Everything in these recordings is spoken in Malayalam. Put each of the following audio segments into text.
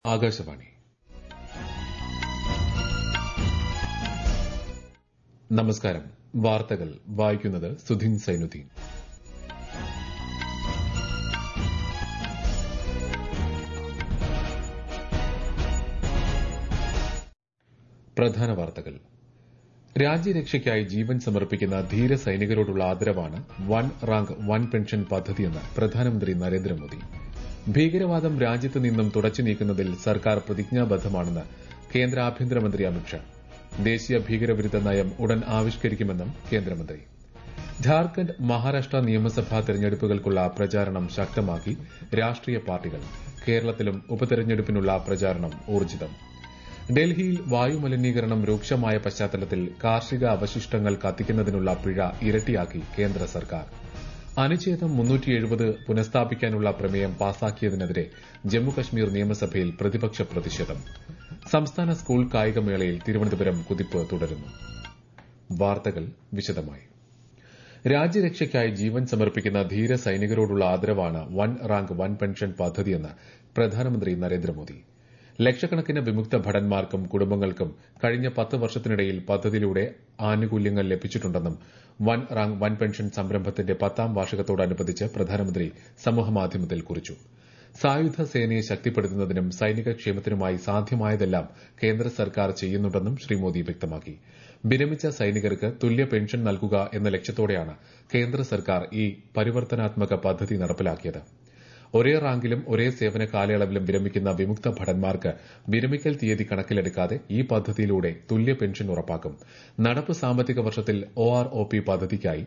ആകാശവാണി നമസ്കാരം വാർത്തകൾ വായിക്കുന്നത് സുധിൻ സൈനുദ്ദീൻ പ്രധാന വാർത്തകൾ രാജ്യരക്ഷയ്ക്കായി ജീവൻ സമർപ്പിക്കുന്ന ധീര സൈനികരോടുള്ള ആദരവാണ് വൺ റാങ്ക് വൺ പെൻഷൻ പദ്ധതിയെന്ന് പ്രധാനമന്ത്രി നരേന്ദ്രമോദി ഭീകരവാദം രാജ്യത്ത് നിന്നും തുടച്ചു നീക്കുന്നതിൽ സർക്കാർ പ്രതിജ്ഞാബദ്ധമാണെന്ന് കേന്ദ്ര ആഭ്യന്തരമന്ത്രി അമിത്ഷാ ദേശീയ ഭീകരവിരുദ്ധ നയം ഉടൻ ആവിഷ്കരിക്കുമെന്നും കേന്ദ്രമന്ത്രി ഝാർഖണ്ഡ് മഹാരാഷ്ട്ര നിയമസഭാ തെരഞ്ഞെടുപ്പുകൾക്കുള്ള പ്രചാരണം ശക്തമാക്കി രാഷ്ട്രീയ പാർട്ടികൾ കേരളത്തിലും ഉപതെരഞ്ഞെടുപ്പിനുള്ള പ്രചാരണം ഊർജ്ജിതം ഡൽഹിയിൽ വായുമലിനീകരണം രൂക്ഷമായ പശ്ചാത്തലത്തിൽ കാർഷിക അവശിഷ്ടങ്ങൾ കത്തിക്കുന്നതിനുള്ള പിഴ ഇരട്ടിയാക്കി കേന്ദ്ര സർക്കാർ അനുച്ഛേദം പുനഃസ്ഥാപിക്കാനുള്ള പ്രമേയം പാസാക്കിയതിനെതിരെ ജമ്മുകശ്മീർ നിയമസഭയിൽ പ്രതിപക്ഷ പ്രതിഷേധം സംസ്ഥാന സ്കൂൾ കായികമേളയിൽ തിരുവനന്തപുരം കുതിപ്പ് തുടരുന്നു വാർത്തകൾ വിശദമായി രാജ്യരക്ഷയ്ക്കായി ജീവൻ സമർപ്പിക്കുന്ന ധീര സൈനികരോടുള്ള ആദരവാണ് വൺ റാങ്ക് വൺ പെൻഷൻ പദ്ധതിയെന്ന് പ്രധാനമന്ത്രി നരേന്ദ്രമോദി ലക്ഷക്കണക്കിന് വിമുക്ത ഭടന്മാർക്കും കുടുംബങ്ങൾക്കും കഴിഞ്ഞ പത്ത് വർഷത്തിനിടയിൽ പദ്ധതിയിലൂടെ ആനുകൂല്യങ്ങൾ ലഭിച്ചിട്ടുണ്ടെന്നും വൺ റാങ്ക് വൺ പെൻഷൻ സംരംഭത്തിന്റെ പത്താം വാർഷികത്തോടനുബന്ധിച്ച് പ്രധാനമന്ത്രി സമൂഹമാധ്യമത്തിൽ കുറിച്ചു സായുധ സേനയെ ശക്തിപ്പെടുത്തുന്നതിനും സൈനിക ക്ഷേമത്തിനുമായി സാധ്യമായതെല്ലാം കേന്ദ്ര സർക്കാർ ചെയ്യുന്നുണ്ടെന്നും ശ്രീ മോദി വ്യക്തമാക്കി വിരമിച്ച സൈനികർക്ക് തുല്യ പെൻഷൻ നൽകുക എന്ന ലക്ഷ്യത്തോടെയാണ് കേന്ദ്ര സർക്കാർ ഈ പരിവർത്തനാത്മക പദ്ധതി നടപ്പിലാക്കിയത് ഒരേ റാങ്കിലും ഒരേ സേവന കാലയളവിലും വിരമിക്കുന്ന വിമുക്ത ഭടന്മാർക്ക് വിരമിക്കൽ തീയതി കണക്കിലെടുക്കാതെ ഈ പദ്ധതിയിലൂടെ തുല്യ പെൻഷൻ ഉറപ്പാക്കും നടപ്പ് സാമ്പത്തിക വർഷത്തിൽ ഒ ആർ ഒ പി പദ്ധതിക്കായി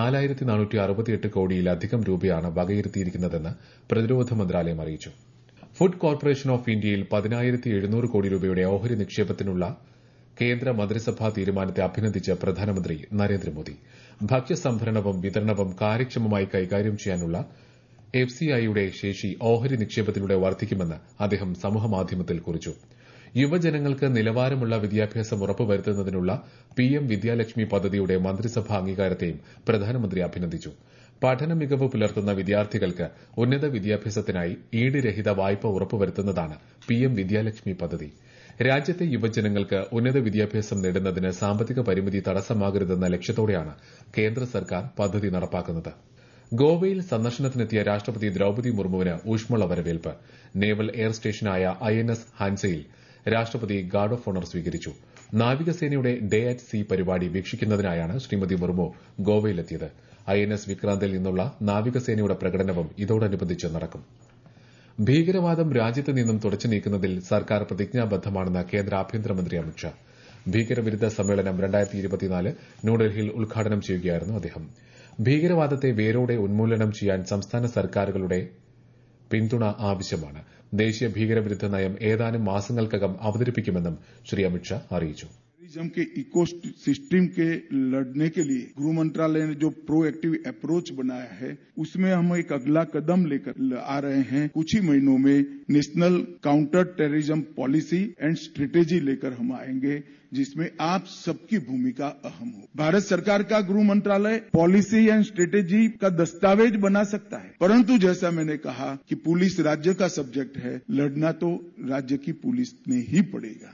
നാലായിരത്തി കോടിയിലധികം രൂപയാണ് വകയിരുത്തിയിരിക്കുന്നതെന്ന് പ്രതിരോധ മന്ത്രാലയം അറിയിച്ചു ഫുഡ് കോർപ്പറേഷൻ ഓഫ് ഇന്ത്യയിൽ പതിനായിരത്തി എഴുന്നൂറ് കോടി രൂപയുടെ ഓഹരി നിക്ഷേപത്തിനുള്ള കേന്ദ്ര മന്ത്രിസഭാ തീരുമാനത്തെ അഭിനന്ദിച്ച് പ്രധാനമന്ത്രി നരേന്ദ്രമോദി ഭക്ഷ്യസംഭരണവും വിതരണവും കാര്യക്ഷമമായി കൈകാര്യം ചെയ്യാനുള്ള എഫ് സി ഐയുടെ ശേഷി ഓഹരി നിക്ഷേപത്തിലൂടെ വർദ്ധിക്കുമെന്ന് അദ്ദേഹം സമൂഹമാധ്യമത്തിൽ കുറിച്ചു യുവജനങ്ങൾക്ക് നിലവാരമുള്ള വിദ്യാഭ്യാസം ഉറപ്പുവരുത്തുന്നതിനുള്ള പിഎം വിദ്യാലക്ഷ്മി പദ്ധതിയുടെ മന്ത്രിസഭാ അംഗീകാരത്തെയും പ്രധാനമന്ത്രി അഭിനന്ദിച്ചു പഠന മികവ് പുലർത്തുന്ന വിദ്യാർത്ഥികൾക്ക് ഉന്നത വിദ്യാഭ്യാസത്തിനായി ഈടുരഹിത വായ്പ ഉറപ്പുവരുത്തുന്നതാണ് പിഎം വിദ്യാലക്ഷ്മി പദ്ധതി രാജ്യത്തെ യുവജനങ്ങൾക്ക് ഉന്നത വിദ്യാഭ്യാസം നേടുന്നതിന് സാമ്പത്തിക പരിമിതി തടസ്സമാകരുതെന്ന ലക്ഷ്യത്തോടെയാണ് കേന്ദ്ര സർക്കാർ പദ്ധതി നടപ്പാക്കുന്നത് ഗോവയിൽ സന്ദർശനത്തിനെത്തിയ രാഷ്ട്രപതി ദ്രൌപതി മുർമുവിന് ഊഷ്മള വരവേൽപ്പ് നേവൽ എയർ സ്റ്റേഷനായ ഐ എൻ എസ് ഹാൻസയിൽ രാഷ്ട്രപതി ഗാർഡ് ഓഫ് ഓണർ സ്വീകരിച്ചു നാവികസേനയുടെ ഡേ അറ്റ് സി പരിപാടി വീക്ഷിക്കുന്നതിനായാണ് ശ്രീമതി മുർമു ഗോവയിലെത്തിയത് ഐ എൻ എസ് വിക്രാന്തിൽ നിന്നുള്ള നാവികസേനയുടെ പ്രകടനവും ഇതോടനുബന്ധിച്ച് നടക്കും ഭീകരവാദം രാജ്യത്ത് നിന്നും തുടച്ചു നീക്കുന്നതിൽ സർക്കാർ പ്രതിജ്ഞാബദ്ധമാണെന്ന് കേന്ദ്ര ആഭ്യന്തരമന്ത്രി അമിത്ഷാ ഭീകരവിരുദ്ധ സമ്മേളനം ന്യൂഡൽഹിയിൽ ഉദ്ഘാടനം ചെയ്യുകയായിരുന്നു അദ്ദേഹം ഭീകരവാദത്തെ വേരോടെ ഉന്മൂലനം ചെയ്യാൻ സംസ്ഥാന സർക്കാരുകളുടെ പിന്തുണ ആവശ്യമാണ് ദേശീയ ഭീകരവിരുദ്ധ നയം ഏതാനും മാസങ്ങൾക്കകം അവതരിപ്പിക്കുമെന്നും ശ്രീ അമിത്ഷാ അറിയിച്ചു टेररिज्म के इको सिस्टम के लड़ने के लिए गृह मंत्रालय ने जो प्रोएक्टिव अप्रोच बनाया है उसमें हम एक अगला कदम लेकर आ रहे हैं कुछ ही महीनों में national counter terrorism policy and strategy लेकर हम आएंगे जिसमें आप सबकी भूमिका अहम हो भारत सरकार का गृह मंत्रालय पॉलिसी एंड स्ट्रेटेजी का दस्तावेज बना सकता है परंतु जैसा मैंने कहा कि पुलिस राज्य का सब्जेक्ट है लड़ना तो राज्य की पुलिस ने ही पड़ेगा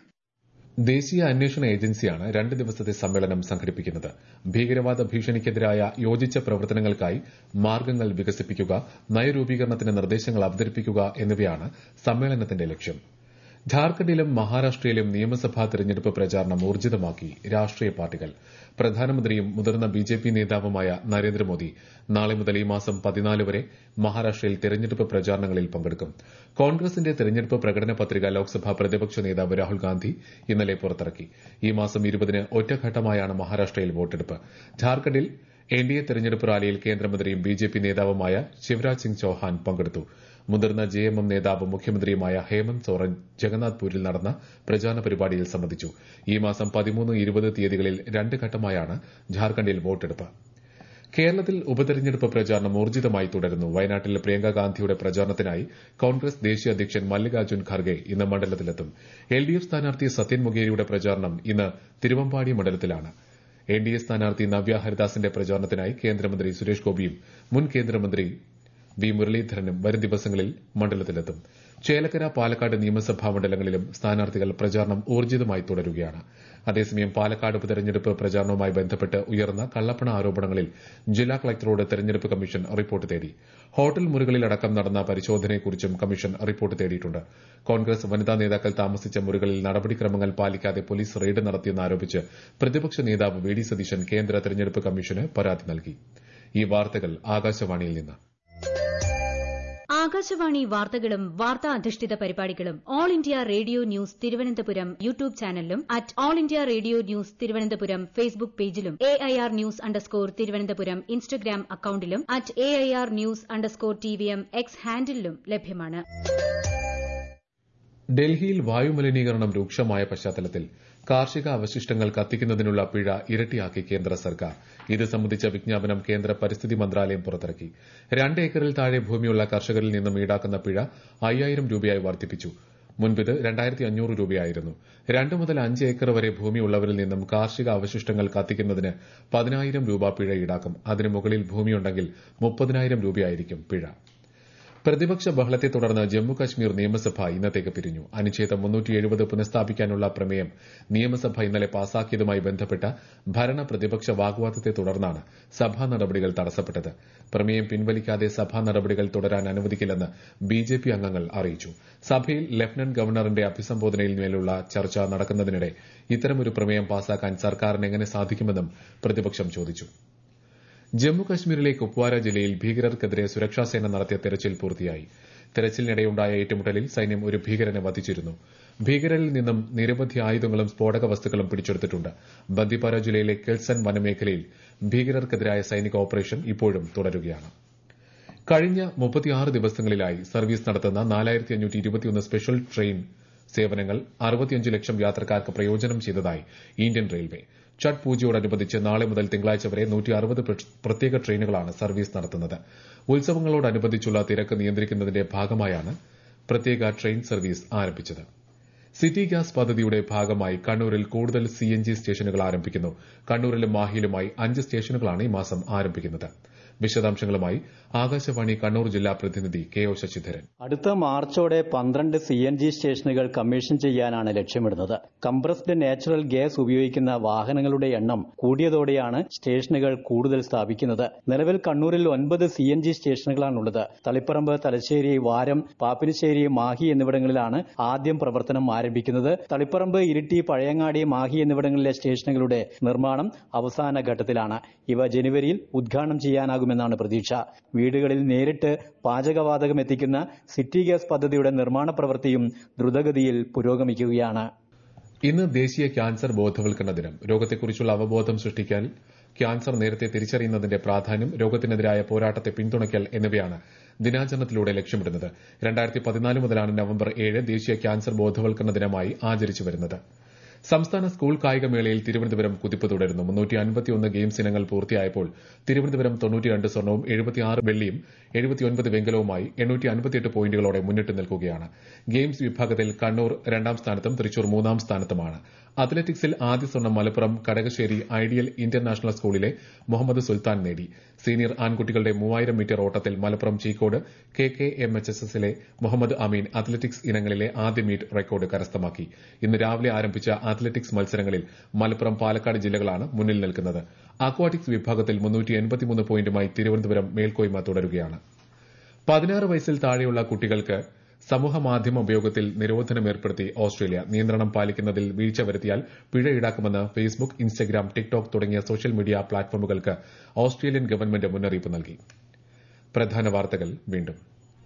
ദേശീയ അന്വേഷണ ഏജൻസിയാണ് രണ്ട് ദിവസത്തെ സമ്മേളനം സംഘടിപ്പിക്കുന്നത് ഭീകരവാദ ഭീഷണിക്കെതിരായ യോജിച്ച പ്രവർത്തനങ്ങൾക്കായി മാർഗ്ഗങ്ങൾ വികസിപ്പിക്കുക നയരൂപീകരണത്തിന് നിർദ്ദേശങ്ങൾ അവതരിപ്പിക്കുക എന്നിവയാണ് സമ്മേളനത്തിന്റെ ലക്ഷ്യം ഝാർഖണ്ഡിലും മഹാരാഷ്ട്രയിലും നിയമസഭാ തെരഞ്ഞെടുപ്പ് പ്രചാരണം ഊർജിതമാക്കി രാഷ്ട്രീയ പാർട്ടികൾ പ്രധാനമന്ത്രിയും മുതിർന്ന ബിജെപി നേതാവുമായ നരേന്ദ്രമോദി നാളെ മുതൽ ഈ മാസം പതിനാല് വരെ മഹാരാഷ്ട്രയിൽ തെരഞ്ഞെടുപ്പ് പ്രചാരണങ്ങളിൽ പങ്കെടുക്കും കോൺഗ്രസിന്റെ തെരഞ്ഞെടുപ്പ് പ്രകടന പത്രിക ലോക്സഭാ പ്രതിപക്ഷ നേതാവ് രാഹുൽ ഗാന്ധി ഇന്നലെ പുറത്തിറക്കി ഈ മാസം ഇരുപതിന് ഒറ്റഘട്ടമായാണ് മഹാരാഷ്ട്രയിൽ വോട്ടെടുപ്പ് ഝാർഖണ്ഡിൽ എൻ ഡി എ തെരഞ്ഞെടുപ്പ് റാലിയിൽ കേന്ദ്രമന്ത്രിയും ബിജെപി നേതാവുമായ ശിവരാജ് സിംഗ് ചൌഹാൻ പങ്കെടുത്തു മുതിർന്ന ജെഎംഎം നേതാവും മുഖ്യമന്ത്രിയുമായ ഹേമന്ത് സോറൻ ജഗന്നാഥ്പൂരിൽ നടന്ന പ്രചാരണ പരിപാടിയിൽ സംബന്ധിച്ചു ഈ മാസം പതിമൂന്ന് ഇരുപത് തീയതികളിൽ രണ്ട് ഘട്ടമായാണ് ഝാർഖണ്ഡിൽ വോട്ടെടുപ്പ് കേരളത്തിൽ ഉപതെരഞ്ഞെടുപ്പ് പ്രചാരണം ഊർജിതമായി തുടരുന്നു വയനാട്ടിൽ പ്രിയങ്ക ഗാന്ധിയുടെ പ്രചാരണത്തിനായി കോൺഗ്രസ് ദേശീയ അധ്യക്ഷൻ മല്ലികാർജ്ജുൻ ഖർഗെ ഇന്ന് മണ്ഡലത്തിലെത്തും എൽ ഡി എഫ് സ്ഥാനാർത്ഥി സത്യൻ മുഖേരിയുടെ പ്രചാരണം ഇന്ന് തിരുവമ്പാടി മണ്ഡലത്തിലാണ് എൻ ഡി എ സ്ഥാനാർത്ഥി നവ്യ ഹരിദാസിന്റെ പ്രചാരണത്തിനായി കേന്ദ്രമന്ത്രി സുരേഷ് ഗോപിയും മുൻ കേന്ദ്രമന്ത്രി വി മുരളീധരനും വരും ദിവസങ്ങളിൽ മണ്ഡലത്തിലെത്തും ചേലക്കര പാലക്കാട് നിയമസഭാ മണ്ഡലങ്ങളിലും സ്ഥാനാർത്ഥികൾ പ്രചാരണം ഊർജിതമായി തുടരുകയാണ് അതേസമയം പാലക്കാട് ഉപതെരഞ്ഞെടുപ്പ് പ്രചാരണവുമായി ബന്ധപ്പെട്ട് ഉയർന്ന കള്ളപ്പണ ആരോപണങ്ങളിൽ ജില്ലാ കളക്ടറോട് തെരഞ്ഞെടുപ്പ് കമ്മീഷൻ റിപ്പോർട്ട് തേടി ഹോട്ടൽ മുറികളിലടക്കം നടന്ന പരിശോധനയെക്കുറിച്ചും കമ്മീഷൻ റിപ്പോർട്ട് തേടിയിട്ടുണ്ട് കോൺഗ്രസ് വനിതാ നേതാക്കൾ താമസിച്ച മുറികളിൽ നടപടിക്രമങ്ങൾ പാലിക്കാതെ പോലീസ് റെയ്ഡ് നടത്തിയെന്നാരോപിച്ച് പ്രതിപക്ഷ നേതാവ് വി ഡി സതീശൻ കേന്ദ്ര തെരഞ്ഞെടുപ്പ് കമ്മീഷന് പരാതി നൽകി ഈ വാർത്തകൾ ആകാശവാണിയിൽ നിന്ന് ആകാശവാണി വാർത്തകളും വാർത്താ അധിഷ്ഠിത പരിപാടികളും All India Radio News Thiruvananthapuram YouTube ചാനലിലും at All India Radio News Thiruvananthapuram Facebook പേജിലും A I R news underscore Thiruvananthapuram Instagram അക്കൌണ്ടിലും at A I R news underscore T V M X ഹാൻഡിലും ലഭ്യമാണ് ഡൽഹിയിൽ വായുമലിനീകരണം രൂക്ഷമായ പശ്ചാത്തലത്തിൽ കാർഷിക അവശിഷ്ടങ്ങൾ കത്തിക്കുന്നതിനുള്ള പിഴ ഇരട്ടിയാക്കി കേന്ദ്ര സർക്കാർ ഇത് സംബന്ധിച്ച വിജ്ഞാപനം കേന്ദ്ര പരിസ്ഥിതി മന്ത്രാലയം പുറത്തിറക്കി രണ്ട് ഏക്കറിൽ താഴെ ഭൂമിയുള്ള കർഷകരിൽ നിന്നും ഈടാക്കുന്ന പിഴ അയ്യായിരം രൂപയായി വർദ്ധിപ്പിച്ചു മുൻപിത് രണ്ടായിരത്തി അഞ്ഞൂറ് രൂപയായിരുന്നു രണ്ട് മുതൽ അഞ്ച് ഏക്കർ വരെ ഭൂമിയുള്ളവരിൽ നിന്നും കാർഷിക അവശിഷ്ടങ്ങൾ കത്തിക്കുന്നതിന് പതിനായിരം രൂപ പിഴ ഈടാക്കും അതിന് മുകളിൽ ഭൂമിയുണ്ടെങ്കിൽ മുപ്പതിനായിരം രൂപയായിരിക്കും പിഴ പ്രതിപക്ഷ ബഹളത്തെ തുടർന്ന് ജമ്മുകശ്മീർ നിയമസഭ ഇന്നത്തേക്ക് പിരിഞ്ഞു അനുച്ഛേദം മുന്നൂറ്റി പുനഃസ്ഥാപിക്കാനുള്ള പ്രമേയം നിയമസഭ ഇന്നലെ പാസാക്കിയതുമായി ബന്ധപ്പെട്ട ഭരണ പ്രതിപക്ഷ വാഗ്വാദത്തെ തുടർന്നാണ് സഭാ നടപടികൾ തടസ്സപ്പെട്ടത് പ്രമേയം പിൻവലിക്കാതെ സഭാ നടപടികൾ തുടരാൻ അനുവദിക്കില്ലെന്ന് ബിജെപി അംഗങ്ങൾ അറിയിച്ചു സഭയിൽ ലഫ്റ്റനന്റ് ഗവർണറിന്റെ അഭിസംബോധനയിൽ മേലുള്ള ചർച്ച നടക്കുന്നതിനിടെ ഇത്തരമൊരു പ്രമേയം പാസാക്കാൻ സർക്കാരിന് എങ്ങനെ സാധിക്കുമെന്നും പ്രതിപക്ഷം ചോദിച്ചു ജമ്മുകശ്മീരിലെ കുപ്വാര ജില്ലയിൽ ഭീകരർക്കെതിരെ സുരക്ഷാസേന നടത്തിയ തെരച്ചിൽ പൂർത്തിയായി തെരച്ചിലിനിടെയുണ്ടായ ഏറ്റുമുട്ടലിൽ സൈന്യം ഒരു ഭീകരനെ വധിച്ചിരുന്നു ഭീകരരിൽ നിന്നും നിരവധി ആയുധങ്ങളും സ്ഫോടക വസ്തുക്കളും പിടിച്ചെടുത്തിട്ടുണ്ട് ബന്ദിപ്പാര ജില്ലയിലെ കെൽസൺ വനമേഖലയിൽ ഭീകരർക്കെതിരായ സൈനിക ഓപ്പറേഷൻ ഇപ്പോഴും തുടരുകയാണ് കഴിഞ്ഞ മുപ്പത്തിയാറ് ദിവസങ്ങളിലായി സർവീസ് നടത്തുന്ന നാലായിരത്തി അഞ്ഞൂറ്റി ഇരുപത്തിയൊന്ന് സ്പെഷ്യൽ ട്രെയിൻ സേവനങ്ങൾ അറുപത്തിയഞ്ച് ലക്ഷം യാത്രക്കാർക്ക് പ്രയോജനം ചെയ്തതായി ഇന്ത്യൻ റെയിൽവേ ഛഠ് പൂജയോടനുബന്ധിച്ച് നാളെ മുതൽ തിങ്കളാഴ്ച വരെ നൂറ്റി അറുപത് പ്രത്യേക ട്രെയിനുകളാണ് സർവീസ് നടത്തുന്നത് ഉത്സവങ്ങളോടനുബന്ധിച്ചുള്ള തിരക്ക് നിയന്ത്രിക്കുന്നതിന്റെ ഭാഗമായാണ് പ്രത്യേക ട്രെയിൻ സർവീസ് ആരംഭിച്ചത് സിറ്റി ഗ്യാസ് പദ്ധതിയുടെ ഭാഗമായി കണ്ണൂരിൽ കൂടുതൽ സിഎൻജി സ്റ്റേഷനുകൾ ആരംഭിക്കുന്നു കണ്ണൂരിലും മാഹിയിലുമായി അഞ്ച് സ്റ്റേഷനുകളാണ് ഈ മാസം ആരംഭിക്കുന്നത് വിശദാംശങ്ങളുമായി ആകാശവാണി കണ്ണൂർ ജില്ലാ പ്രതിനിധി കെ ഒ ശശിധരൻ അടുത്ത മാർച്ചോടെ പന്ത്രണ്ട് സി എൻ ജി സ്റ്റേഷനുകൾ കമ്മീഷൻ ചെയ്യാനാണ് ലക്ഷ്യമിടുന്നത് കംപ്രസ്ഡ് നാച്ചുറൽ ഗ്യാസ് ഉപയോഗിക്കുന്ന വാഹനങ്ങളുടെ എണ്ണം കൂടിയതോടെയാണ് സ്റ്റേഷനുകൾ കൂടുതൽ സ്ഥാപിക്കുന്നത് നിലവിൽ കണ്ണൂരിൽ ഒൻപത് സി എൻ ജി സ്റ്റേഷനുകളാണുള്ളത് തളിപ്പറമ്പ് തലശ്ശേരി വാരം പാപ്പിനിശ്ശേരി മാഹി എന്നിവിടങ്ങളിലാണ് ആദ്യം പ്രവർത്തനം ആരംഭിക്കുന്നത് തളിപ്പറമ്പ് ഇരിട്ടി പഴയങ്ങാടി മാഹി എന്നിവിടങ്ങളിലെ സ്റ്റേഷനുകളുടെ നിർമ്മാണം അവസാന ഘട്ടത്തിലാണ് ഇവ ജനുവരിയിൽ ഉദ്ഘാടനം ചെയ്യാനാകുമെന്നാണ് പ്രതീക്ഷ വീടുകളിൽ നേരിട്ട് പാചകവാതകം എത്തിക്കുന്ന സിറ്റി ഗ്യാസ് പദ്ധതിയുടെ നിർമ്മാണ പ്രവൃത്തിയും ദ്രുതഗതിയിൽ പുരോഗമിക്കുകയാണ് ഇന്ന് ദേശീയ ക്യാൻസർ ബോധവൽക്കരണ ദിനം രോഗത്തെക്കുറിച്ചുള്ള അവബോധം സൃഷ്ടിക്കാൻ ക്യാൻസർ നേരത്തെ തിരിച്ചറിയുന്നതിന്റെ പ്രാധാന്യം രോഗത്തിനെതിരായ പോരാട്ടത്തെ പിന്തുണയ്ക്കൽ എന്നിവയാണ് ദിനാചരണത്തിലൂടെ ലക്ഷ്യമിടുന്നത് രണ്ടായിരത്തി പതിനാല് മുതലാണ് നവംബർ ഏഴ് ദേശീയ ക്യാൻസർ ബോധവൽക്കരണ ദിനമായി ആചരിച്ചു വരുന്നത് സംസ്ഥാന സ്കൂൾ കായികമേളയിൽ തിരുവനന്തപുരം കുതിപ്പ് തുടരുന്നു മുന്നൂറ്റി അൻപത്തിയൊന്ന് ഗെയിംസ് ഇനങ്ങൾ പൂർത്തിയായപ്പോൾ തിരുവനന്തപുരം തൊണ്ണൂറ്റിരണ്ട് സ്വർണവും എഴുപത്തിയാറ് വെള്ളിയും എഴുപത്തിയൊൻപത് വെങ്കലവുമായി എണ്ണൂറ്റി അൻപത്തിയെട്ട് പോയിന്റുകളോടെ മുന്നിട്ട് നിൽക്കുകയാണ് ഗെയിംസ് വിഭാഗത്തിൽ കണ്ണൂർ രണ്ടാം സ്ഥാനത്തും തൃശൂർ മൂന്നാം സ്ഥാനത്തുമാണ് അത്ലറ്റിക്സിൽ ആദ്യ സ്വർണം മലപ്പുറം കടകശ്ശേരി ഐഡിയൽ ഇന്റർനാഷണൽ സ്കൂളിലെ മുഹമ്മദ് സുൽത്താൻ നേടി സീനിയർ ആൺകുട്ടികളുടെ മൂവായിരം മീറ്റർ ഓട്ടത്തിൽ Malappuram Cheekode K K M H S എസിലെ മുഹമ്മദ് അമീൻ അത്ലറ്റിക്സ് ഇനങ്ങളിലെ ആദ്യ മീറ്റ് റെക്കോർഡ് കരസ്ഥമാക്കി ഇന്ന് രാവിലെ ആരംഭിച്ച അത്ലറ്റിക്സ് മത്സരങ്ങളിൽ മലപ്പുറം പാലക്കാട് ജില്ലകളാണ് മുന്നിൽ നിൽക്കുന്നത് അക്വാട്ടിക്സ് വിഭാഗത്തിൽ പോയിന്റുമായി തിരുവനന്തപുരം മേൽക്കോയ്മ തുടരുകയാണ് പതിനാറ് വയസ്സിൽ താഴെയുള്ള കുട്ടികൾക്ക് സമൂഹമാധ്യമ ഉപയോഗത്തിൽ നിരോധനം ഏർപ്പെടുത്തി ഓസ്ട്രേലിയ നിയന്ത്രണം പാലിക്കുന്നതിൽ വീഴ്ച വരുത്തിയാൽ പിഴ ഈടാക്കുമെന്ന് ഫേസ്ബുക്ക് ഇൻസ്റ്റഗ്രാം ടിക്ടോക്ക് തുടങ്ങിയ സോഷ്യൽ മീഡിയ പ്ലാറ്റ്ഫോമുകൾക്ക് ഓസ്ട്രേലിയൻ ഗവൺമെന്റ് മുന്നറിയിപ്പ് നൽകി പ്രധാന വാർത്തകൾ വീണ്ടും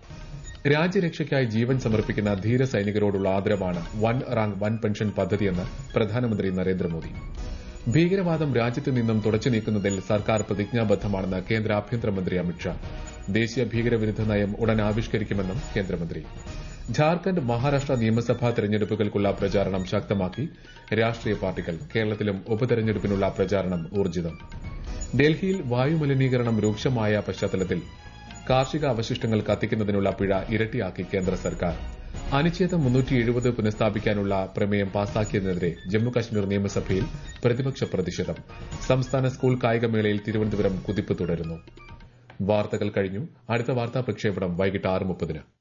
രാജ്യരക്ഷയ്ക്കായി ജീവൻ സമർപ്പിക്കുന്ന ധീര സൈനികരോടുള്ള ആദരവാണ് വൺ റാങ്ക് വൺ പെൻഷൻ പദ്ധതിയെന്ന് പ്രധാനമന്ത്രി നരേന്ദ്രമോദി ഭീകരവാദം രാജ്യത്ത് നിന്നും തുടച്ചു നീക്കുന്നതിൽ സർക്കാർ പ്രതിജ്ഞാബദ്ധമാണെന്ന് കേന്ദ്ര ആഭ്യന്തരമന്ത്രി അമിത്ഷാ ദേശീയ ഭീകരവിരുദ്ധ നയം ഉടൻ ആവിഷ്കരിക്കുമെന്നും കേന്ദ്രമന്ത്രി ഝാർഖണ്ഡ് മഹാരാഷ്ട്ര നിയമസഭാ തെരഞ്ഞെടുപ്പുകൾക്കുള്ള പ്രചാരണം ശക്തമാക്കി രാഷ്ട്രീയ പാർട്ടികൾ കേരളത്തിലും ഉപതെരഞ്ഞെടുപ്പിനുള്ള പ്രചാരണം ഊർജിതം ഡൽഹിയിൽ വായുമലിനീകരണം രൂക്ഷമായ പശ്ചാത്തലത്തിൽ കാർഷിക അവശിഷ്ടങ്ങൾ കത്തിക്കുന്നതിനുള്ള പിഴ ഇരട്ടിയാക്കി കേന്ദ്ര സർക്കാർ അനുച്ഛേദം മുന്നൂറ്റി എഴുപത് പുനഃസ്ഥാപിക്കാനുള്ള പ്രമേയം പാസാക്കിയതിനെതിരെ ജമ്മുകശ്മീർ നിയമസഭയിൽ പ്രതിപക്ഷ പ്രതിഷേധം സംസ്ഥാന സ്കൂൾ കായികമേളയിൽ തിരുവനന്തപുരം കുതിപ്പ് തുടരുന്നു വാർത്തകൾ കഴിഞ്ഞു അടുത്ത വാർത്താ പ്രക്ഷേപണം വൈകിട്ട് ആറ് മുപ്പതിന്